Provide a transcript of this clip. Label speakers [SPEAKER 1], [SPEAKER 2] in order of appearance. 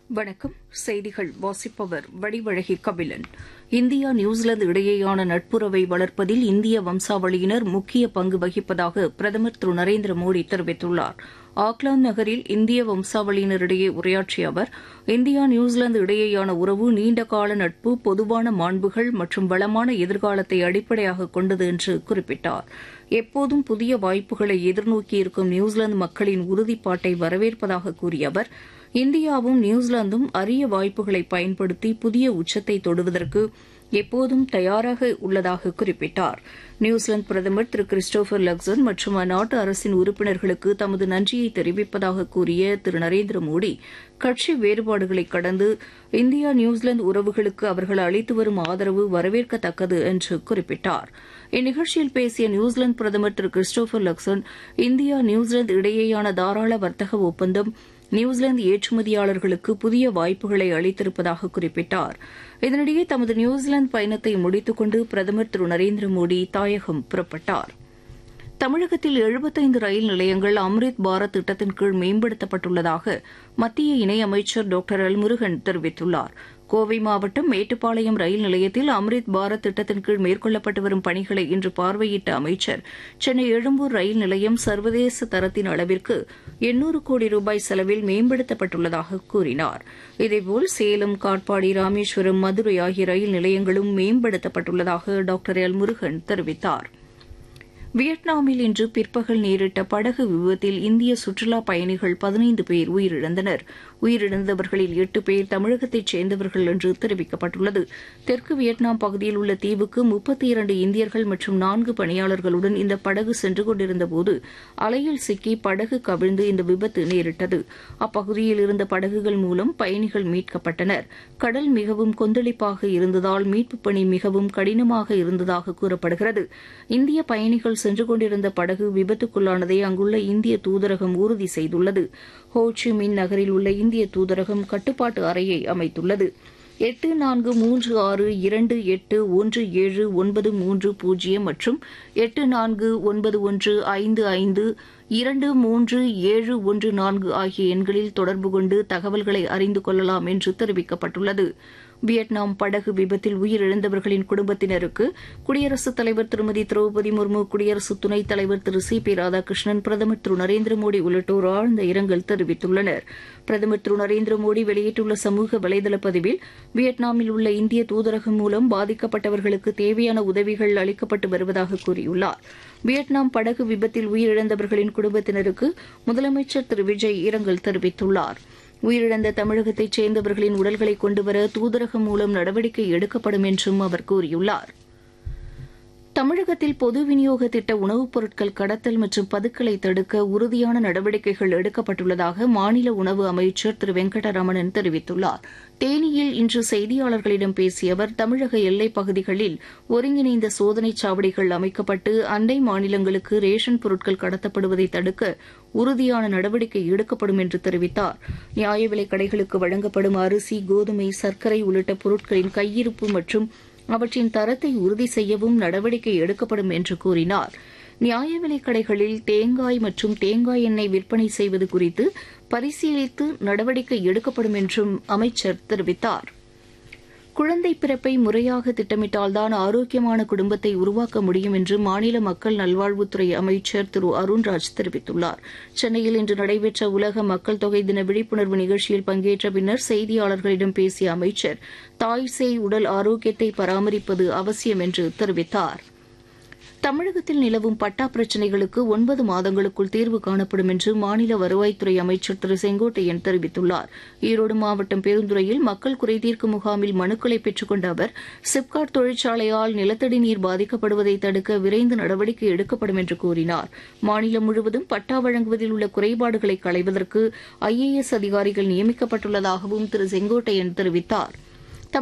[SPEAKER 1] வணக்கம் செய்திகள் வாசிப்பவர் வடிவழகி கபிலன் இந்தியா நியூசிலாந்து இடையேயான நட்புறவை வளர்ப்பதில் இந்திய வம்சாவளியினர் முக்கிய பங்கு வகிப்பதாக பிரதமர் திரு நரேந்திர மோடி தெரிவித்துள்ளார் ஆக்லாந்து நகரில் இந்திய வம்சாவளியினரிடையே உரையாற்றிய அவர் இந்தியா நியூசிலாந்து இடையேயான உறவு நீண்டகால நட்பு பொதுவான மாண்புகள் மற்றும் வளமான எதிர்காலத்தை அடிப்படையாக கொண்டது என்று குறிப்பிட்டார் எப்போதும் புதிய வாய்ப்புகளை எதிர்நோக்கியிருக்கும் நியூசிலாந்து மக்களின் உறுதிப்பாட்டை வரவேற்பதாக கூறிய அவர் இந்தியாவும் நியூசிலாந்தும் அரிய வாய்ப்புகளை பயன்படுத்தி புதிய உச்சத்தை தொடுவதற்கு எப்போதும் தயாராக உள்ளதாக குறிப்பிட்டார் நியூசிலாந்து பிரதமர் திரு கிறிஸ்டோபர் லக்சன் மற்றும் அந்நாட்டு அரசின் உறுப்பினர்களுக்கு தமது நன்றியை தெரிவிப்பதாக கூறிய திரு நரேந்திர மோடி கட்சி வேறுபாடுகளை கடந்து இந்தியா நியூசிலாந்து உறவுகளுக்கு அவர்கள் அளித்து வரும் ஆதரவு வரவேற்கத்தக்கது என்று குறிப்பிட்டார் இந்நிகழ்ச்சியில் பேசிய நியூசிலாந்து பிரதமர் Thiru Christopher Luxon India New Zealand இடையேயான தாராள வர்த்தக ஒப்பந்தம் நியூசிலாந்து ஏற்றுமதியாளர்களுக்கு புதிய வாய்ப்புகளை அளித்திருப்பதாக குறிப்பிட்டார் இதனிடையே தமது நியூசிலாந்து பயணத்தை முடித்துக் கொண்டு பிரதமர் திரு நரேந்திர மோடி தாயகம் புறப்பட்டார் தமிழகத்தில் எழுபத்தைந்து ரயில் நிலையங்கள் அம்ரித் பாரத் திட்டத்தின் கீழ் மேம்படுத்தப்பட்டுள்ளதாக மத்திய இணையமைச்சர் டாக்டர் எல் முருகன் தெரிவித்துள்ளார் கோவை மாவட்டம் மேட்டுப்பாளையம் ரயில் நிலையத்தில் அம்ரித் பாரத் திட்டத்தின் கீழ் மேற்கொள்ளப்பட்டு வரும் பணிகளை இன்று பார்வையிட்ட அமைச்சர் சென்னை எழும்பூர் ரயில் நிலையம் சர்வதேச தரத்தின் அளவிற்கு எண்ணூறு கோடி ரூபாய் செலவில் மேம்படுத்தப்பட்டுள்ளதாக கூறினார் இதேபோல் சேலம் காட்பாடி ராமேஸ்வரம் மதுரை ஆகிய ரயில் நிலையங்களும் மேம்படுத்தப்பட்டுள்ளதாக டாக்டர் எல் முருகன் தெரிவித்தாா் வியட்நாமில் இன்று பிற்பகல் நேரிட்ட படகு விபத்தில் இந்திய சுற்றுலாப் பயணிகள் பதினைந்து பேர் உயிரிழந்தனர் உயிரிழந்தவர்களில் எட்டு பேர் தமிழகத்தைச் சேர்ந்தவர்கள் என்று தெரிவிக்கப்பட்டுள்ளது தெற்கு வியட்நாம் பகுதியில் உள்ள தீவுக்கு முப்பத்தி இரண்டு இந்தியர்கள் மற்றும் நான்கு பணியாளர்களுடன் இந்த படகு சென்று கொண்டிருந்தபோது அலையில் சிக்கி படகு கவிழ்ந்து இந்த விபத்து நேரிட்டது அப்பகுதியில் இருந்த படகுகள் மூலம் பயணிகள் மீட்கப்பட்டனர் கடல் மிகவும் கொந்தளிப்பாக இருந்ததால் மீட்புப் பணி மிகவும் கடினமாக இருந்ததாக கூறப்படுகிறது இந்திய பயணிகள் சென்று கொண்டிருந்த படகு விபத்துக்குள்ளானதை அங்குள்ள இந்திய தூதரகம் உறுதி செய்துள்ளது ஹோச்சி மின் நகரில் உள்ள இந்திய தூதரகம் கட்டுப்பாட்டு அறையை அமைத்துள்ளது எட்டு நான்கு மூன்று ஆறு இரண்டு எட்டு ஒன்று ஏழு ஒன்பது மூன்று பூஜ்ஜியம் மற்றும் எட்டு நான்கு ஒன்பது ஒன்று ஐந்து ஐந்து இரண்டு மூன்று ஏழு ஒன்று நான்கு ஆகிய எண்களில் தொடர்பு கொண்டு தகவல்களை அறிந்து கொள்ளலாம் என்று தெரிவிக்கப்பட்டுள்ளது வியட்நாம் படகு விபத்தில் உயிரிழந்தவர்களின் குடும்பத்தினருக்கு குடியரசுத் தலைவர் திருமதி திரௌபதி முர்மு குடியரசு துணைத் தலைவர் திரு சி பி ராதாகிருஷ்ணன் பிரதமர் திரு நரேந்திர மோடி உள்ளிட்டோர் ஆழ்ந்த இரங்கல் தெரிவித்துள்ளனர் பிரதமர் திரு நரேந்திர மோடி வெளியிட்டுள்ள சமூக வலைதள பதிவில் வியட்நாமில் உள்ள இந்திய தூதரகம் மூலம் பாதிக்கப்பட்டவர்களுக்கு தேவையான உதவிகள் அளிக்கப்பட்டு வருவதாக கூறியுள்ளார் வியட்நாம் படகு விபத்தில் உயிரிழந்தவர்களின் குடும்பத்தினருக்கு முதலமைச்சர் திரு விஜய் இரங்கல் தெரிவித்துள்ளாா் உயிரிழந்த தமிழகத்தைச் சேர்ந்தவர்களின் உடல்களை கொண்டுவர தூதரகம் மூலம் நடவடிக்கை எடுக்கப்படும் என்றும் அவர் கூறியுள்ளார் தமிழகத்தில் பொது விநியோக திட்ட உணவுப் பொருட்கள் கடத்தல் மற்றும் பதுக்கலை தடுக்க உறுதியான நடவடிக்கைகள் எடுக்கப்பட்டுள்ளதாக மாநில உணவு அமைச்சர் திரு வெங்கடரமணன் தெரிவித்துள்ளார் தேனியில் இன்று செய்தியாளர்களிடம் பேசிய அவர் தமிழக எல்லைப் பகுதிகளில் ஒருங்கிணைந்த சோதனைச் சாவடிகள் அமைக்கப்பட்டு அண்டை மாநிலங்களுக்கு ரேஷன் பொருட்கள் கடத்தப்படுவதை தடுக்க உறுதியான நடவடிக்கை எடுக்கப்படும் என்று தெரிவித்தார் நியாய விலைக் கடைகளுக்கு வழங்கப்படும் அரிசி கோதுமை சர்க்கரை உள்ளிட்ட பொருட்களின் கையிருப்பு மற்றும் அவற்றின் தரத்தை உறுதி செய்யவும் நடவடிக்கை எடுக்கப்படும் என்று கூறினார் நியாய விலைக் கடைகளில் தேங்காய் மற்றும் தேங்காய் எண்ணெய் விற்பனை செய்வது குறித்து பரிசீலித்து நடவடிக்கை எடுக்கப்படும் என்றும் அமைச்சர் தெரிவித்தார் குழந்தை பிறப்பை முறையாக திட்டமிட்டால்தான் ஆரோக்கியமான குடும்பத்தை உருவாக்க முடியும் என்று மாநில மக்கள் நல்வாழ்வுத்துறை அமைச்சர் திரு அருண்ராஜ் தெரிவித்துள்ளார் சென்னையில் இன்று நடைபெற்ற உலக மக்கள் தொகை தின விழிப்புணர்வு நிகழ்ச்சியில் பங்கேற்ற பின்னர் செய்தியாளர்களிடம் பேசிய அமைச்சர் தாய் சேய் உடல் ஆரோக்கியத்தை பராமரிப்பது அவசியம் என்று தெரிவித்தாா் தமிழகத்தில் நிலவும் பட்டா பிரச்சினைகளுக்கு ஒன்பது மாதங்களுக்குள் தீர்வு காணப்படும் என்று மாநில வருவாய்த்துறை அமைச்சர் திரு செங்கோட்டையன் தெரிவித்துள்ளார் ஈரோடு மாவட்டம் பெருந்துறையில் மக்கள் குறைதீர்க்கும் முகாமில் மனுக்களை பெற்றுக்கொண்ட அவர் சிப்காட் தொழிற்சாலையால் நிலத்தடி நீர் பாதிக்கப்படுவதை தடுக்க விரைந்து நடவடிக்கை எடுக்கப்படும் என்று கூறினார் மாநிலம் முழுவதும் பட்டா வழங்குவதில் உள்ள குறைபாடுகளை களைவதற்கு ஐஏஎஸ் அதிகாரிகள் நியமிக்கப்பட்டுள்ளதாகவும் திரு செங்கோட்டையன் தெரிவித்தாா்